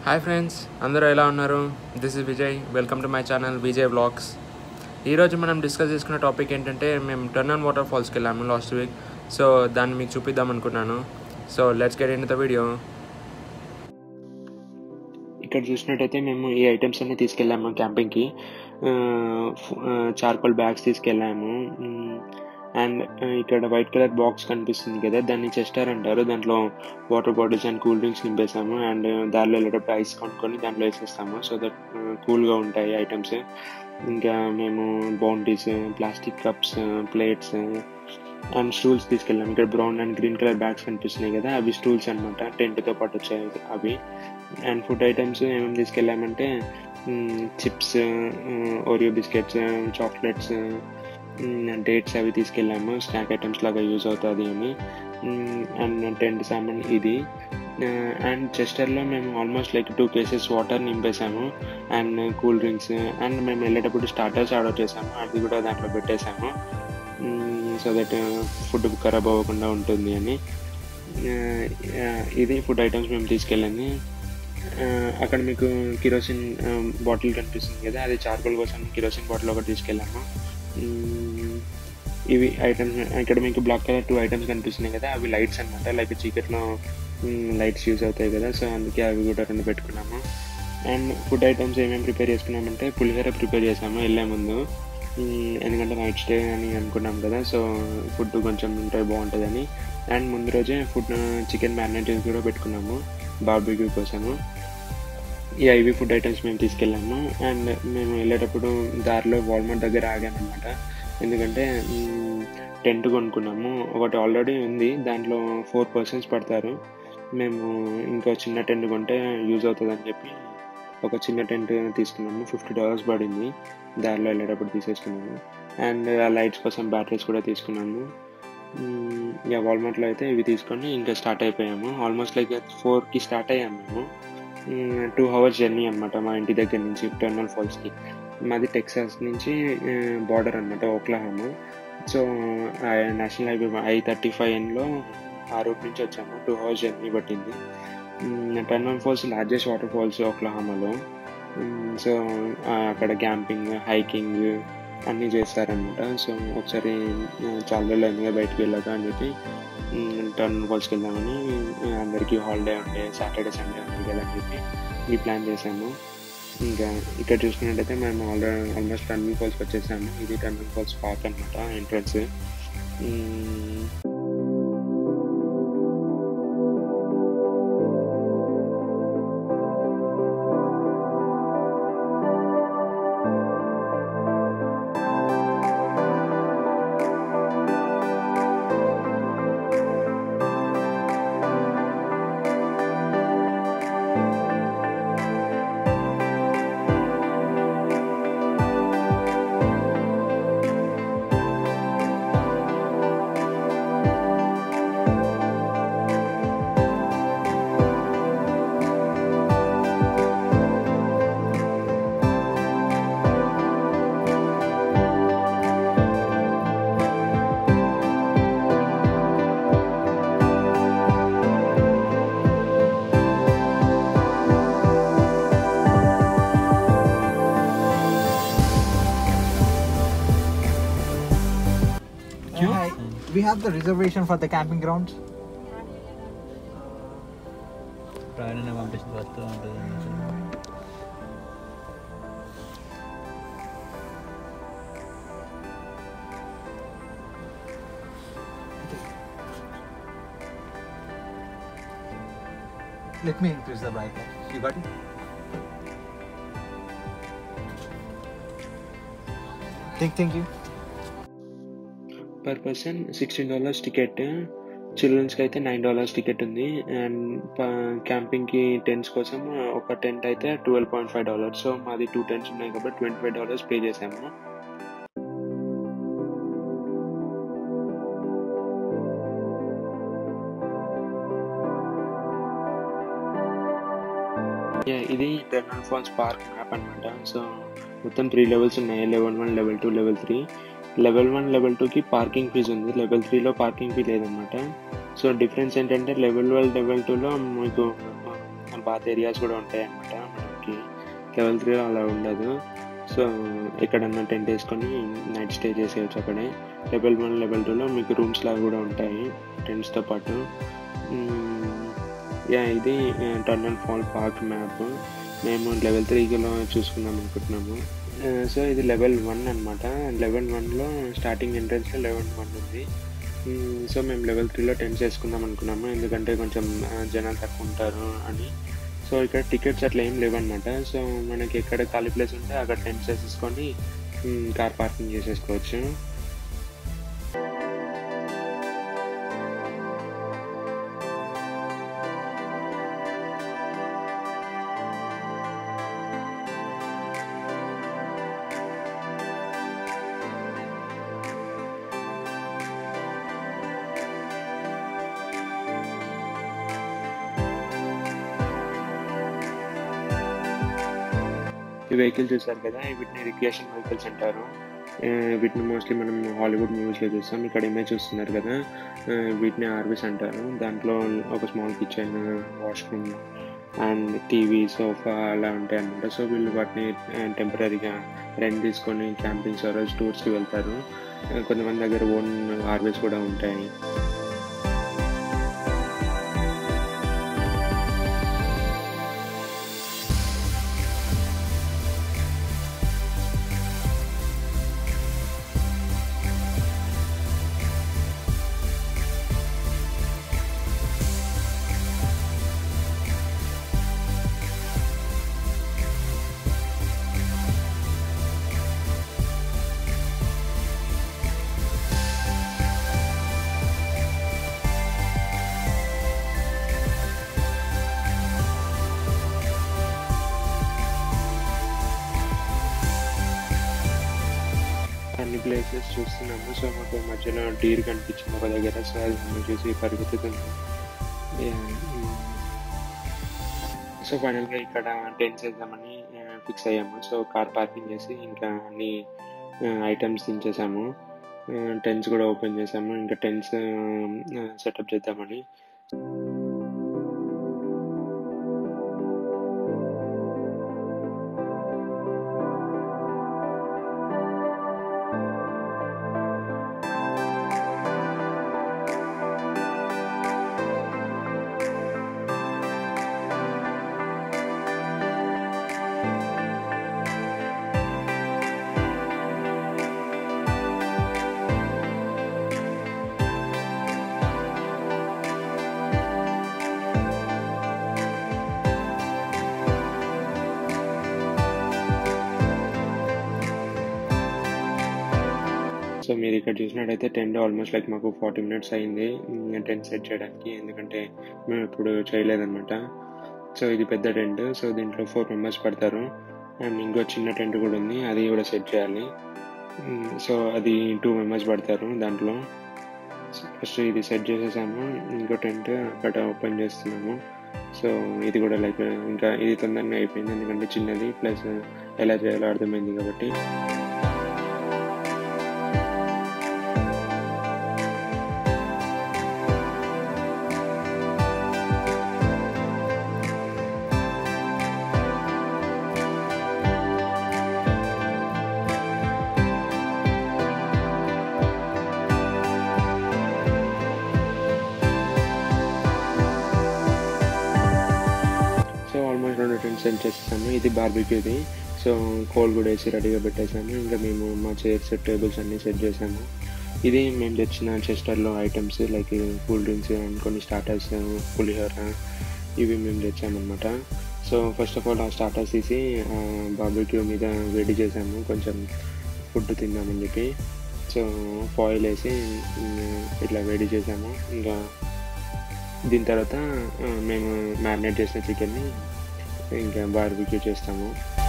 Hi friends అందరూ ఎలా ఉన్నారు this is Vijay welcome to my channel Vijay blogs ఈరోజు మనం డిస్కస్ చేసుకున్న టాపిక్ ఏంటంటే మేము టర్న్ ఆన్ వాటర్ ఫాల్స్కి వెళ్ళాము లాస్ట్ వీక్ సో దాన్ని మీకు చూపిద్దాం అనుకున్నాను so let's get in the video ఇక్కడ చూసినట్టయితే మేము ఈ ఐటమ్స్ అన్ని తీసుకెళ్ళాము క్యాంపింగ్కి చార్కోల్ బ్యాగ్స్ తీసుకెళ్ళాము అండ్ ఇక్కడ వైట్ కలర్ బాక్స్ కనిపిస్తుంది కదా దాన్ని చెస్టర్ అంటారు దాంట్లో water bottles and cool drinks నింపేసాము అండ్ దారిలో వెళ్ళేటప్పుడు ఐస్ కొనుక్కొని దాంట్లో వేసేస్తాము సో దట్ కూల్గా ఉంటాయి ఐటమ్స్ ఇంకా మేము boundaries plastic cups plates and stools తీసుకెళ్ళాము ఇక్కడ brown and green colour bags కనిపిస్తున్నాయి కదా అవి స్టూల్స్ అనమాట టెంట్తో పాటు వచ్చాయి అవి అండ్ ఫుడ్ ఐటమ్స్ ఏమేమి తీసుకెళ్ళామంటే chips Oreo biscuits chocolates dates అవి తీసుకెళ్ళాము స్నాక్ ఐటమ్స్ లాగా యూజ్ అవుతుంది అని అండ్ టెంట్ సామాన్ ఇది అండ్ చెస్టర్లో మేము almost like two cases water నింపేసాము అండ్ కూల్ డ్రింక్స్ అండ్ మేము వెళ్ళేటప్పుడు స్టార్టర్స్ ఆర్డర్ చేసాము అది కూడా దాంట్లో పెట్టేసాము సో దట్ ఫుడ్ ఖరాబ్ అవ్వకుండా ఉంటుంది అని ఇది ఫుడ్ ఐటమ్స్ మేము తీసుకెళ్ళండి అక్కడ మీకు కిరోసిన్ బాటిల్ కనిపిస్తుంది కదా అది చార్కోల్ కోసం కిరోసిన్ బాటిల్ ఒకటి తీసుకెళ్ళాము ఇవి ఐటమ్స్ ఇక్కడ మీకు బ్లాక్ కలర్ టూ ఐటమ్స్ కనిపిస్తున్నాయి కదా అవి లైట్స్ అనమాట లైక్ చీకట్లో లైట్స్ యూజ్ అవుతాయి కదా సో అందుకే అవి కూడా రెండు పెట్టుకున్నాము అండ్ ఫుడ్ ఐటమ్స్ ఏమేమి ప్రిపేర్ చేసుకున్నామంటే పులిహోర ప్రిపేర్ చేసాము వెళ్ళే ముందు ఎందుకంటే నైట్ స్టే అని అనుకున్నాం కదా సో ఫుడ్ కొంచెం ఉంటే బాగుంటుందని అండ్ ముందు రోజే ఫుడ్ చికెన్ మ్యారినేట్ కూడా పెట్టుకున్నాము బార్బిక్యూ కోసము ఈ ఐవి ఫుడ్ ఐటమ్స్ మేము తీసుకెళ్ళాము అండ్ మేము వెళ్ళేటప్పుడు దారిలో వాల్మార్ట్ దగ్గర ఆగామన్నమాట ఎందుకంటే టెంట్ కొనుక్కున్నాము ఒకటి ఆల్రెడీ ఉంది దాంట్లో ఫోర్ పర్సన్స్ పడతారు మేము ఇంకో చిన్న టెంట్ కొంటే యూజ్ అవుతుందని చెప్పి ఒక చిన్న టెంట్ తీసుకున్నాము ఫిఫ్టీ డాలర్స్ పడింది దారిలో వెళ్ళేటప్పుడు తీసేసుకున్నాము అండ్ ఆ లైట్స్ కోసం బ్యాటరీస్ కూడా తీసుకున్నాము ఇక వాల్మార్ట్లో అయితే ఇవి తీసుకొని ఇంకా స్టార్ట్ అయిపోయాము ఆల్మోస్ట్ లైక్ ఫోర్కి స్టార్ట్ అయ్యాము మేము టూ అవర్స్ జర్నీ అనమాట మా ఇంటి దగ్గర నుంచి టర్నల్ ఫాల్స్కి మాది టెక్సాస్ నుంచి బార్డర్ అనమాట Oklahoma so national highway I thirty five ఎన్లో ఆ రూట్ నుంచి వచ్చాము టూ అవర్స్ జర్నీ పట్టింది Turner Falls largest water falls ఓక్లహామాలో సో అక్కడ క్యాంపింగ్ హైకింగ్ అన్నీ చేస్తారనమాట సో ఒకసారి చాలా రోజులు అయిందిగా బయటకు వెళ్ళాక అని చెప్పి టర్న్ ఫాల్స్కి వెళ్దామని అందరికీ హాలిడే ఉండే సాటర్డే సండే ఉంది కదా అని చెప్పి ఈ ప్లాన్ చేసాము ఇంకా ఇక్కడ చూసుకున్నట్టయితే మేము ఆల్రెడీ ఆల్మోస్ట్ టర్నింగ్ ఫాల్స్కి వచ్చేసాము ఇది టర్నింగ్ ఫాల్స్ పార్క్ అనమాట entrance Hi. We have the reservation for the camping grounds. ప్రయాణం పంపించిన వస్తూ ఉంటుంది Let me increase the brightness. You got it? Thank, thank you. Per person sixteen dollars ticket చిల్డ్రన్స్కి అయితే నైన్ డాలర్స్ టికెట్ ఉంది and క్యాంపింగ్కి tents కోసం ఒక టెంట్ అయితే twelve point five dollars so మాది టూ టెంట్స్ ఉన్నాయి కాబట్టి ట్వంటీ ఫైవ్ డాలర్స్ పే చేసాము ఇది టెర్నల్ ఫాల్స్ పార్క్ మ్యాప్ అనమాట సో మొత్తం త్రీ లెవెల్స్ ఉన్నాయి level one level two level three level one level టూకి పార్కింగ్ ఫీజు ఉంది లెవెల్ త్రీలో పార్కింగ్ ఫీ లేదనమాట సో డిఫరెన్స్ ఏంటంటే లెవెల్ వన్ లెవెల్ టూలో మీకు బాత్ ఏరియాస్ కూడా ఉంటాయి అన్నమాట మనకి లెవెల్ త్రీలో అలా ఉండదు సో ఎక్కడన్నా టెంట్ వేసుకొని నైట్ స్టే చేసేయచ్చు అక్కడే లెవెల్ వన్ లెవెల్ టూలో మీకు రూమ్స్ లాగా కూడా ఉంటాయి టెంట్స్తో పాటు యా ఇది turn and fall park map మేము లెవెల్ త్రీలో చూసుకుందాం అనుకుంటున్నాము సో ఇది లెవెల్ వన్ అనమాట లెవెల్ వన్లో స్టార్టింగ్ ఎంట్రన్స్లో లెవెల్ వన్ ఉంది సో మేము లెవెల్ త్రీలో టెంట్స్ వేసుకుందాం అనుకున్నాము ఎందుకంటే కొంచెం ఆ, జనాలు తక్కువ ఉంటారు అని సో ఇక్కడ టికెట్స్ అట్లా ఏం లేవన్నమాట సో మనకి ఎక్కడ ఖాళీ ప్లేస్ ఉంటే అక్కడ టెంట్స్ వేసేసుకొని కార్ పార్కింగ్ చేసేసుకోవచ్చు ఈ వెహికల్ చూసారు కదా వీటిని రిక్రియేషన్ వెహికల్స్ అంటారు ఆ, వీటిని మోస్ట్లీ మనం హాలీవుడ్ మూవీస్లో చూస్తాం ఇక్కడ ఇమేజ్ చూస్తున్నారు కదా ఆ, వీటిని ఆర్వీస్ అంటారు దాంట్లో ఒక small kitchen washroom and TV sofa అలా ఉంటాయి అన్నమాట సో వీళ్ళు వాటిని టెంపరీగా రెంట్ తీసుకొని క్యాంపింగ్స్ రోజు టూర్స్కి వెళ్తారు ఆ, కొంతమంది దగ్గర ఓన్ ఆర్వీస్ కూడా ఉంటాయి అన్ని ప్లేసెస్ చూస్తున్నాము సో మాకు మధ్యలో డీర్ కనిపించింది ఒక దగ్గర సో అది మనం చూసి పరిగెత్తుతున్నాం సో ఫైనల్గా ఇక్కడ టెంట్స్ వేద్దామని ఫిక్స్ అయ్యాము సో కార్ పార్కింగ్ చేసి ఇంకా అన్ని ఐటమ్స్ దించేసాము టెంట్స్ కూడా ఓపెన్ చేసాము ఇంకా టెంట్స్ సెటప్ చేద్దామని సో మీరు ఇక్కడ చూసినట్టయితే టెంట్ ఆల్మోస్ట్ లైక్ మాకు ఫార్టీ మినిట్స్ అయింది టెంట్ సెట్ చేయడానికి ఎందుకంటే మేము ఇప్పుడు చేయలేదన్నమాట సో ఇది పెద్ద టెంట్ సో దీంట్లో ఫోర్ మెంబర్స్ పడతారు అండ్ ఇంకో చిన్న టెంట్ కూడా ఉంది అది కూడా సెట్ చేయాలి సో అది టూ మెంబర్స్ పడతారు దాంట్లో ఫస్ట్ ఇది సెట్ చేసేసాము ఇంకో టెంట్ అక్కడ ఓపెన్ చేస్తున్నాము సో ఇది కూడా లైక్ ఇంకా ఇది తొందరగా అయిపోయింది ఎందుకంటే చిన్నది ప్లస్ ఎలా చేయాలో అర్థమైంది కాబట్టి సో ఆల్మోస్ట్ రెండు టెంట్స్ సెట్ చేసేసాము ఇది బార్బిక్యూది సో కోల్ కూడా వేసి రెడీగా పెట్టేసాము ఇంకా మేము మా చైర్స్ టేబుల్స్ అన్నీ సెట్ చేసాము ఇది మేము తెచ్చిన చెస్టర్లో items like cool drinks and కొన్ని స్టార్టర్స్ పులిహోర ఇవి మేము తెచ్చామన్నమాట సో ఫస్ట్ ఆఫ్ ఆల్ ఆ స్టార్టర్స్ తీసి బార్బిక్యూ మీద వేడి చేసాము కొంచెం ఫుడ్ తిందామని చెప్పి సో ఫాయిల్ వేసి ఉమ్, ఇట్లా వేడి చేసాము ఇంకా దీని తర్వాత ఆ, మేము మ్యారినేట్ చేసిన చికెన్ని ఇంకా బార్బిక్యూ చేస్తాము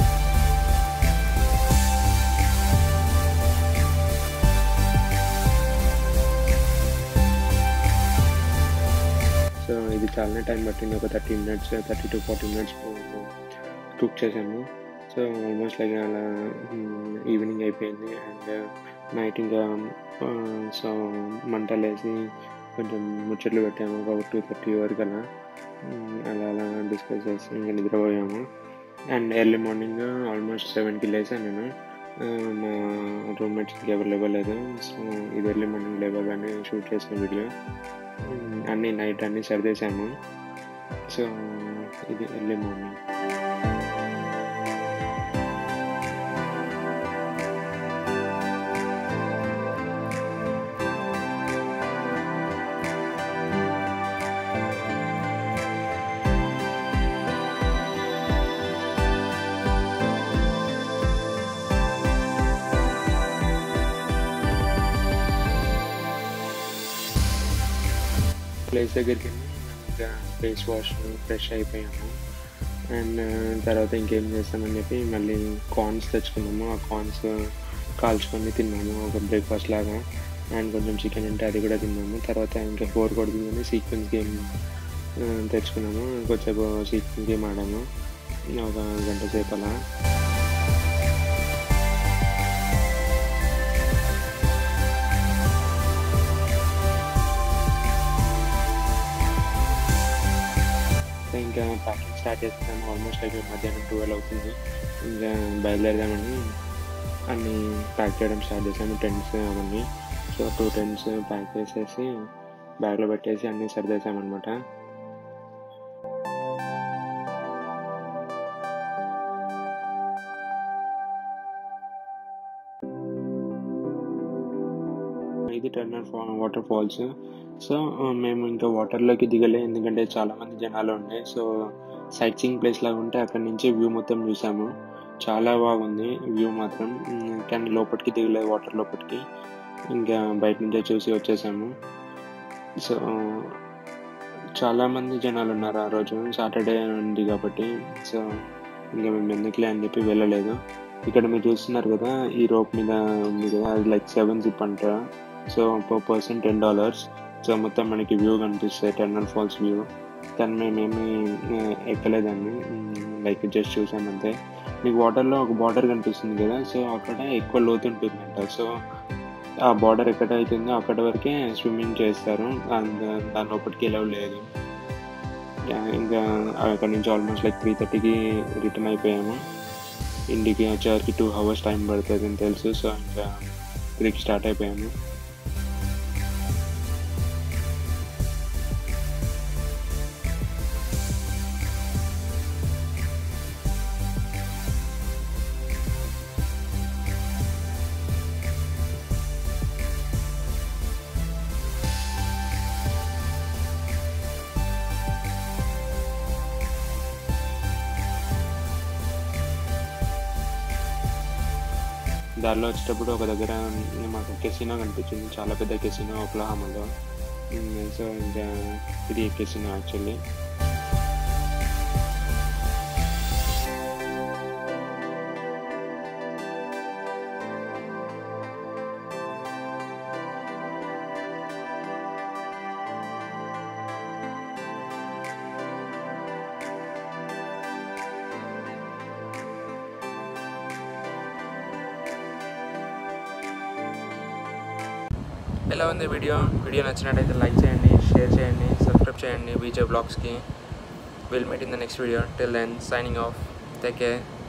సో ఇది చాలానే టైం పట్టింది ఒక thirty minutes thirty to forty minutes cook చేసాము సో ఆల్మోస్ట్ లైక్ అలా ఈవినింగ్ అయిపోయింది అండ్ నైట్ ఇంకా సో మంటలు వేసి కొంచెం ముచ్చట్లు పెట్టాము ఒక టూ థర్టీ వరకు అలా మ్, అలా అలా డిస్కస్ చేసి ఇంకా నిద్రపోయాము అండ్ ఎర్లీ మార్నింగ్ ఆల్మోస్ట్ సెవెన్కి లేసాను నేను ఆ, మా రూమ్మేట్స్కి ఎవరు లేవలేదు సో ఇది ఎర్లీ మార్నింగ్ లేవగానే షూట్ చేసిన వీడియో మ్, అన్నీ నైట్ అన్నీ సర్దేశాము సో ఇది ఎర్లీ మార్నింగ్ ప్లేస్ దగ్గరికి వెళ్ళి ఇంకా ఫేస్ వాష్ ఫ్రెష్ అయిపోయాము అండ్ తర్వాత ఇంకేం చేస్తామని చెప్పి మళ్ళీ కార్న్స్ తెచ్చుకున్నాము ఆ కార్న్స్ కాల్చుకొని తిన్నాము ఒక బ్రేక్ఫాస్ట్ లాగా అండ్ కొంచెం చికెన్ ఉంటే అది కూడా తిన్నాము తర్వాత ఇంకా బోర్ కొడుతుందని సీక్వెన్స్ గేమ్ తెచ్చుకున్నాము ఇంకొచ్చేపు సీక్వెన్స్ గేమ్ ఆడాము ఒక గంట సేపు అలా సో ఇంకా ప్యాకింగ్ స్టార్ట్ చేస్తాము ఆల్మోస్ట్ అయిపోయి మధ్యాహ్నం ట్వెల్వ్ అవుతుంది ఇంకా బయలుదేరదామని అన్నీ ప్యాక్ చేయడం స్టార్ట్ చేసాము టెంట్స్ అవన్నీ సో టూ టెంట్స్ ప్యాక్ చేసేసి బ్యాగ్లో పెట్టేసి అన్నీ సర్దేశామన్నమాట ఇది టర్నర్ వాటర్ ఫాల్స్ సో ఆ, మేము ఇంకా వాటర్లోకి దిగలే ఎందుకంటే చాలా మంది జనాలు ఉండే సో సైట్ సీయింగ్ ప్లేస్ లాగా ఉంటే అక్కడ నుంచి వ్యూ మొత్తం చూసాము చాలా బాగుంది వ్యూ మాత్రం ఉమ్, కానీ లోపలికి దిగలే వాటర్ లోపలికి ఇంకా బయట నుంచే చూసి వచ్చేసాము సో చాలా మంది జనాలు ఉన్నారు ఆ రోజు సాటర్డే ఉంది కాబట్టి సో ఇంకా మేము ఎందుకులే అని చెప్పి వెళ్ళలేదు ఇక్కడ మీరు చూస్తున్నారు కదా ఈ రోప్ మీద ఉంది కదా అది లైక్ సెవెన్ జిప్ అంట so per person ten dollars so మొత్తం మనకి వ్యూ కనిపిస్తాయి టెర్నల్ ఫాల్స్ వ్యూ కానీ మేమేమి ఆ, ఎక్కలేదండి లైక్ జస్ట్ చూసామంతే మీకు వాటర్లో ఒక బార్డర్ కనిపిస్తుంది కదా సో అక్కడ ఎక్కువ లోతు ఉంటుందంట సో ఆ బార్డర్ ఎక్కడ అవుతుందో అక్కడ వరకే స్విమ్మింగ్ చేస్తారు అండ్ దాని లోపలికి ఎలా లేదు యా, ఇంకా అక్కడ నుంచి ఆల్మోస్ట్ లైక్ త్రీ థర్టీకి రిటర్న్ అయిపోయాము ఇంటికి వచ్చేసరికి టూ అవర్స్ టైం పడుతుంది అని తెలుసు సో ఇంకా త్రీకి స్టార్ట్ అయిపోయాము దారిలో వచ్చేటప్పుడు ఒక దగ్గర మాకు కెసినో కనిపించింది చాలా పెద్ద కెసినో ఒక్లహామాలో సో ఇంకా ఇది కెసినో యాక్చువల్లీ ఎలా ఉంది వీడియో వీడియో నచ్చినట్టయితే లైక్ చేయండి షేర్ చేయండి సబ్స్క్రైబ్ చేయండి బీజే బ్లాగ్స్కి will meet in the next video till then signing off take care